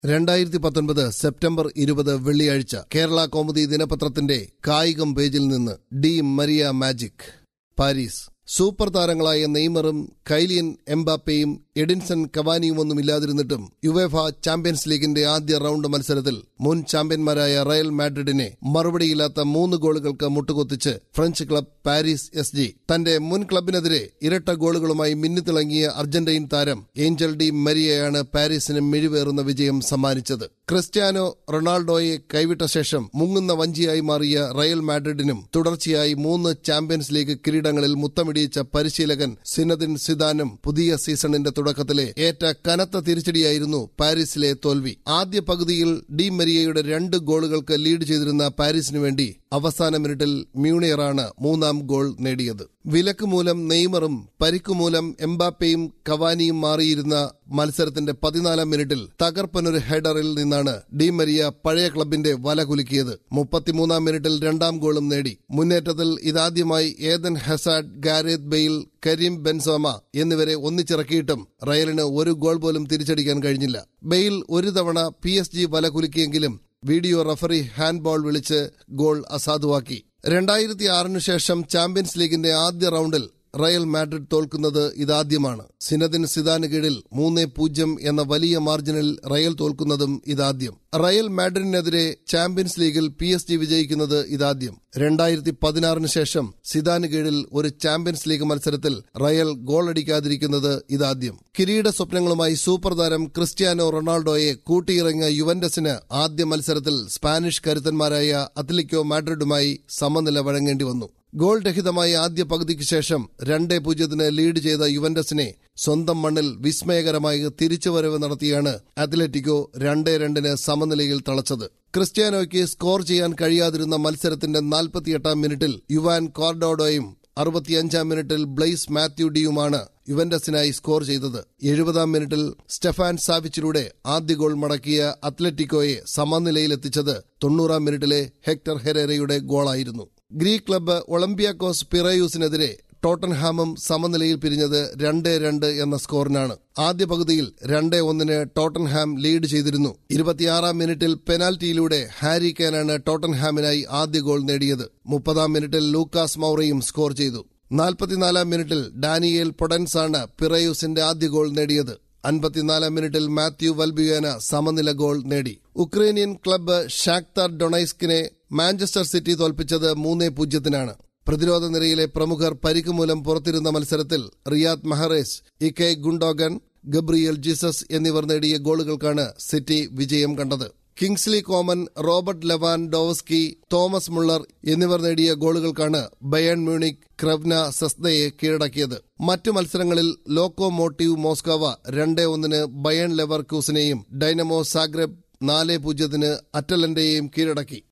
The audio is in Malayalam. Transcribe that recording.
രണ്ടായിരത്തി പത്തൊൻപത് സെപ്റ്റംബർ ഇരുപത് വെള്ളിയാഴ്ച കേരള കൗമുദി ദിനപത്രത്തിന്റെ കായികം പേജിൽ നിന്ന് Di Maria magic Paris super താരങ്ങളായ നെയ്മറും കൈലിയൻ എംബാപ്പയും എഡിൻസൺ കവാനിയുമൊന്നും ഇല്ലാതിരുന്നിട്ടും യുവേഫ ചാമ്പ്യൻസ് ലീഗിന്റെ ആദ്യ റൗണ്ട് മത്സരത്തിൽ മുൻ ചാമ്പ്യന്മാരായ റയൽ മാഡ്രിഡിനെ മറുപടിയില്ലാത്ത മൂന്ന് ഗോളുകൾക്ക് മുട്ടുകൊത്തിച്ച് French club Paris S G തന്റെ മുൻ ക്ലബിനെതിരെ ഇരട്ട ഗോളുകളുമായി മിന്നിത്തിളങ്ങിയ അർജന്റീൻ താരം ഏഞ്ചൽ ഡി മരിയയാണ് പാരീസിന് മിഴിവേറുന്ന വിജയം സമ്മാനിച്ചത് ക്രിസ്ത്യാനോ റൊണാൾഡോയെ കൈവിട്ട ശേഷം മുങ്ങുന്ന വഞ്ചിയായി മാറിയ റയൽ മാഡ്രിഡിനും തുടർച്ചയായി മൂന്ന് ചാമ്പ്യൻസ് ലീഗ് കിരീടങ്ങളിൽ മുത്തമിടിയിച്ച പരിശീലകൻ സിനദിൻ സിദാനും പുതിയ സീസണിന്റെ തുടക്കത്തിലെ ഏറ്റ കനത്ത തിരിച്ചടിയായിരുന്നു പാരീസിലെ തോൽവി ആദ്യ പകുതിയിൽ ഡി മരിയയുടെ രണ്ട് ഗോളുകൾക്ക് ലീഡ് ചെയ്തിരുന്ന പാരീസിനു വേണ്ടി അവസാന മിനിറ്റിൽ മ്യൂണിയറാണ് മൂന്നാം ഗോൾ നേടിയത് വിലക്ക് മൂലം നെയ്മറും പരിക്കുമൂലം എംബാപ്പയും കവാനിയും മാറിയിരുന്ന മത്സരത്തിന്റെ പതിനാലാം മിനിറ്റിൽ തകർപ്പനൊരു ഹെഡറിൽ നിന്നാണ് ഡി മരിയ പഴയ ക്ലബിന്റെ വല കുലുക്കിയത് മുപ്പത്തിമൂന്നാം മിനിറ്റിൽ രണ്ടാം ഗോളും നേടി മുന്നേറ്റത്തിൽ ഇതാദ്യമായി Eden Hazard Gareth Bale Karim Benzema എന്നിവരെ ഒന്നിച്ചിറക്കിയിട്ടും റയലിന് ഒരു ഗോൾ പോലും തിരിച്ചടിക്കാൻ കഴിഞ്ഞില്ല ബെയിൽ ഒരു തവണ പി എസ് ജി വല കുലുക്കിയെങ്കിലും വീഡിയോ റഫറി ഹാൻഡ്ബോൾ വിളിച്ച് ഗോൾ അസാധുവാക്കി രണ്ടായിരത്തി ആറിനു ശേഷം ചാമ്പ്യൻസ് ലീഗിന്റെ ആദ്യ റൗണ്ടിൽ റയൽ മാഡ്രിഡ് തോൽക്കുന്നത് ഇതാദ്യമാണ് സിനദിൻ സിദാന് കീഴിൽ മൂന്ന് പൂജ്യം എന്ന വലിയ മാർജിനിൽ റയൽ തോൽക്കുന്നതും ഇതാദ്യം റയൽ മാഡ്രിഡിനെതിരെ ചാമ്പ്യൻസ് ലീഗിൽ പി എസ് ജി വിജയിക്കുന്നത് ഇതാദ്യം രണ്ടായിരത്തി പതിനാറിന് ശേഷം സിദാന് കീഴിൽ ഒരു ചാമ്പ്യൻസ് ലീഗ് മത്സരത്തിൽ റയൽ ഗോളടിക്കാതിരിക്കുന്നത് ഇതാദ്യം കിരീട സ്വപ്നങ്ങളുമായി സൂപ്പർ താരം ക്രിസ്ത്യാനോ റൊണാൾഡോയെ കൂട്ടിയിറങ്ങിയ യുവന്റസിന് ആദ്യ മത്സരത്തിൽ സ്പാനിഷ് കരുത്തന്മാരായ അത്ലിക്കോ മാഡ്രിഡുമായി സമനില വഴങ്ങേണ്ടി വന്നു ഗോൾ രഹിതമായ ആദ്യ പകുതിക്ക് ശേഷം രണ്ടേ പൂജ്യത്തിന് ലീഡ് ചെയ്ത യുവന്റസിനെ സ്വന്തം മണ്ണിൽ വിസ്മയകരമായി തിരിച്ചുവരവ് നടത്തിയാണ് അത്ലറ്റിക്കോ രണ്ടേ രണ്ടിന് സമനിലയിൽ തളച്ചത് ക്രിസ്ത്യാനോയ്ക്ക് സ്കോർ ചെയ്യാൻ കഴിയാതിരുന്ന മത്സരത്തിന്റെ നാൽപ്പത്തിയെട്ടാം മിനിറ്റിൽ യുവാൻ കോർഡോഡോയും അറുപത്തിയഞ്ചാം മിനിറ്റിൽ ബ്ലെയ്സ് മാത്യു ഡിയുമാണ് യുവന്റസിനായി സ്കോർ ചെയ്തത് എഴുപതാം മിനിറ്റിൽ സ്റ്റെഫാൻ സാവിച്ചിലൂടെ ആദ്യ ഗോൾ മടക്കിയ അത്ലറ്റിക്കോയെ സമനിലയിലെത്തിച്ചത് തൊണ്ണൂറാം മിനിറ്റിലെ ഹെക്ടർ ഹെരേറയുടെ ഗോളായിരുന്നു ഗ്രീക്ക് ക്ലബ്ബ് ഒളമ്പിയാക്കോസ് പിറയൂസിനെതിരെ ടോട്ടൻഹാമും സമനിലയിൽ പിരിഞ്ഞത് രണ്ട് രണ്ട് എന്ന സ്കോറിനാണ് ആദ്യ പകുതിയിൽ രണ്ട് ഒന്നിന് ടോട്ടൻഹാം ലീഡ് ചെയ്തിരുന്നു ഇരുപത്തിയാറാം മിനിറ്റിൽ പെനാൽറ്റിയിലൂടെ ഹാരി കെനാണ് ടോട്ടൻഹാമിനായി ആദ്യ ഗോൾ നേടിയത് മുപ്പതാം മിനിറ്റിൽ ലൂക്കാസ് മൌറയും സ്കോർ ചെയ്തു നാൽപ്പത്തിനാലാം മിനിറ്റിൽ ഡാനിയേൽ പൊഡൻസാണ് പിറയൂസിന്റെ ആദ്യ ഗോൾ നേടിയത് അൻപത്തിനാലാം മിനിറ്റിൽ മാത്യു വൽബിയാന സമനില ഗോൾ നേടി ഉക്രൈനിയൻ ക്ലബ്ബ് ഷാക്താർ ഡൊണൈസ്കിനെ മാഞ്ചസ്റ്റർ സിറ്റി തോൽപ്പിച്ചത് മൂന്നേ പൂജ്യത്തിനാണ് പ്രതിരോധ നിരയിലെ പ്രമുഖർ പരിക്ക് മൂലം പുറത്തിരുന്ന മത്സരത്തിൽ റിയാദ് മഹറേസ് ഇക്കെ ഗുണ്ടോഗൻ ഗബ്രിയൽ ജീസസ് എന്നിവർ നേടിയ ഗോളുകൾക്കാണ് സിറ്റി വിജയം കണ്ടത് Kingsley Coman Robert Lewandowski Thomas Muller എന്നിവർ നേടിയ ഗോളുകൾക്കാണ് ബയൺ മ്യൂണിക് ക്രവ്ന സെസ്നയെ കീഴടക്കിയത് മറ്റു മത്സരങ്ങളിൽ ലോക്കോ മോട്ടീവ് മോസ്കോവ രണ്ടേ ഒന്നിന് ബയൺ ലെവർ ക്യൂസിനെയും ഡൈനമോ സാഗ്രബ് നാല് പൂജ്യത്തിന് അറ്റലന്റെയും കീഴടക്കി